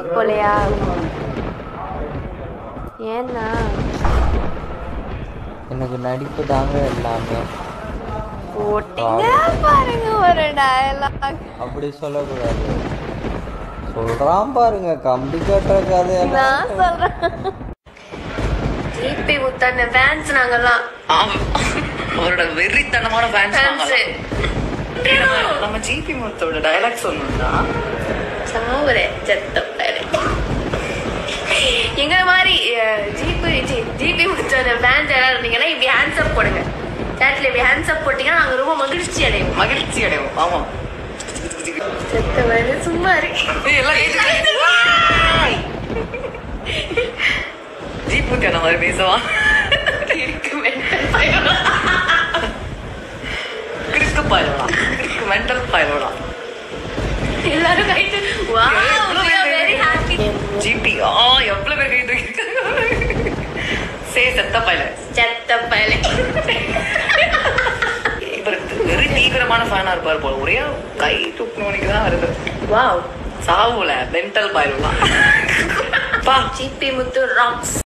போலையா ஏன்னா எனக்கு நடிப்பு தாங்க எல்லாமே போட்டீங்க பாருங்க ஒரு டயலாக் அப்படி சொல்லக்கூடாது சொல்றான் பாருங்க கம்பி கட்டுற கதையெல்லாம் நான் சொல்றேன் ஜிபி முத்தான ஃபேன்ஸ் நாங்கெல்லாம் ஆமா. அவரோட வெறித்தனமான ஃபேன்ஸ் ஃபேன்ஸ் நம்ம ஜிபி முத்தோட டயலாக் சொல்லணும்னா சாவுறேன் செத்தம் எங்க மாதிரி ஜிபி ஜிபி முத்தான ஃபேன்ஸ் யாராவது இருந்தீங்கன்னா இப்படி ஹேண்ட்ஸ் அப் போடுங்க சேட்ல இப்படி ஹேண்ட்ஸ் அப் போட்டீங்கன்னா நாங்க ரொம்ப மகிழ்ச்சி அடைவோம் மகிழ்ச்சி அடைவோம் ஆமா செத்த வேலை சும்மா இருக்கு ஏய், எல்லாம் ஏத்துக்க. ஜிபி முத்தி அந்த மாதிரி பேசுவான் இருக்கு mental பயலாம். கிறுக்கு பாயலாம் கிறுக்கு மென்டல் பாயலாம் எல்லாரும் கைட்டு wow we are very happy GP ஆ எவ்வளவு பேர் கை தூக்கிருக்காங்க சே செத்த பாயல செத்த பயலே இவருக்கு வெறி தீவிரமான ஃபேனா இருப்பாரு போல ஒரே கை தூக்கணும்னு தான் வருது வாவ் சாவுல மென்டல் பாயலாம் பா ஜிபி முத்து ராக்ஸ்